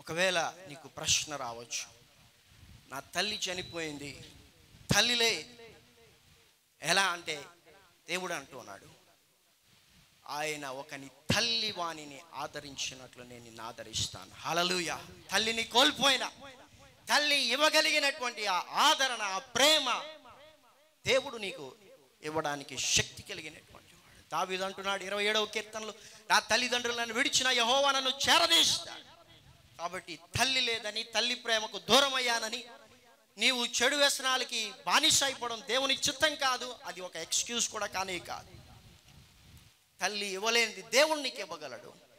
ఒకవేళ నీకు ప్రశ్న రావచ్చు నా తల్లి చనిపోయింది తల్లిలే ఎలా అంటే దేవుడు అంటున్నాడు ఆయన ఒకని తల్లి వాణిని ఆదరించినట్లు నేను నిన్ను ఆదరిస్తాను హలలుయ తల్లిని కోల్పోయిన తల్లి ఇవ్వగలిగినటువంటి ఆ ఆదరణ ఆ ప్రేమ దేవుడు నీకు ఇవ్వడానికి శక్తి కలిగినటువంటి వాడు దావీదు అంటున్నాడు ఇరవై ఏడవ కీర్తనలు నా తల్లిదండ్రులను విడిచిన యహోవా నన్ను చేరదీస్తాడు కాబట్టి తల్లి లేదని తల్లి ప్రేమకు దూరం అయ్యానని నీవు చెడు వ్యసనాలకి బానిస అయిపోవడం దేవుని చిత్తం కాదు అది ఒక ఎక్స్క్యూజ్ కూడా కానీ కాదు తల్లి ఇవ్వలేనిది దేవుడు నీకు ఇవ్వగలడు